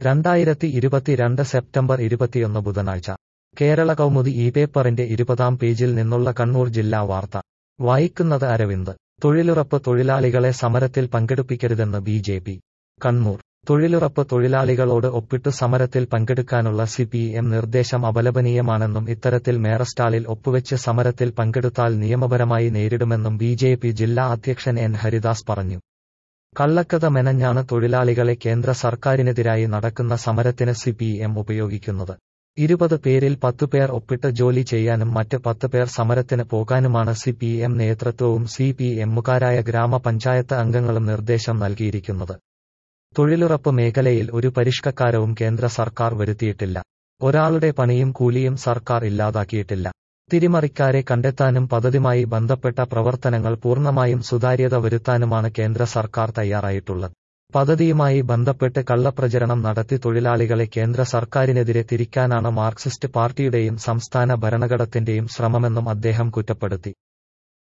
രണ്ടായിരത്തി ഇരുപത്തിരണ്ട് സെപ്റ്റംബർ ഇരുപത്തിയൊന്ന് ബുധനാഴ്ച കേരള കൗമുദി ഈ പേപ്പറിന്റെ ഇരുപതാം പേജിൽ നിന്നുള്ള കണ്ണൂർ ജില്ലാ വാർത്ത വായിക്കുന്നത് അരവിന്ദ് തൊഴിലുറപ്പ് തൊഴിലാളികളെ സമരത്തിൽ പങ്കെടുപ്പിക്കരുതെന്ന് ബി ജെ പി കണ്ണൂർ തൊഴിലുറപ്പ് തൊഴിലാളികളോട് ഒപ്പിട്ടു സമരത്തിൽ പങ്കെടുക്കാനുള്ള സി പി എം നിർദ്ദേശം അപലപനീയമാണെന്നും ഇത്തരത്തിൽ മേറസ്റ്റാളിൽ ഒപ്പുവെച്ച് സമരത്തിൽ പങ്കെടുത്താൽ നിയമപരമായി നേരിടുമെന്നും ബി ജെ പി ജില്ലാ അധ്യക്ഷൻ എൻ ഹരിദാസ് പറഞ്ഞു കള്ളക്കഥ മെനഞ്ഞാണ് തൊഴിലാളികളെ കേന്ദ്ര സർക്കാരിനെതിരായി നടക്കുന്ന സമരത്തിന് സി പി എം ഉപയോഗിക്കുന്നത് ഇരുപത് പേരിൽ പത്തുപേർ ഒപ്പിട്ട് ജോലി ചെയ്യാനും മറ്റ് പത്ത് പേർ സമരത്തിന് പോകാനുമാണ് സി പി എം നേതൃത്വവും സി പി എമ്മുകാരായ ഗ്രാമപഞ്ചായത്ത് അംഗങ്ങളും നിർദ്ദേശം നൽകിയിരിക്കുന്നത് തൊഴിലുറപ്പ് മേഖലയിൽ ഒരു പരിഷ്കക്കാരവും കേന്ദ്ര സർക്കാർ വരുത്തിയിട്ടില്ല ഒരാളുടെ പണിയും കൂലിയും സർക്കാർ ഇല്ലാതാക്കിയിട്ടില്ല തിരിമറിക്കാരെ കണ്ടെത്താനും പദ്ധതിയുമായി ബന്ധപ്പെട്ട പ്രവർത്തനങ്ങൾ പൂർണ്ണമായും സുതാര്യത വരുത്താനുമാണ് കേന്ദ്ര സർക്കാർ തയ്യാറായിട്ടുള്ളത് പദ്ധതിയുമായി ബന്ധപ്പെട്ട് കള്ളപ്രചരണം നടത്തി തൊഴിലാളികളെ കേന്ദ്ര സർക്കാരിനെതിരെ തിരിക്കാനാണ് മാർക്സിസ്റ്റ് പാർട്ടിയുടെയും സംസ്ഥാന ഭരണഘടത്തിന്റെയും ശ്രമമെന്നും അദ്ദേഹം കുറ്റപ്പെടുത്തി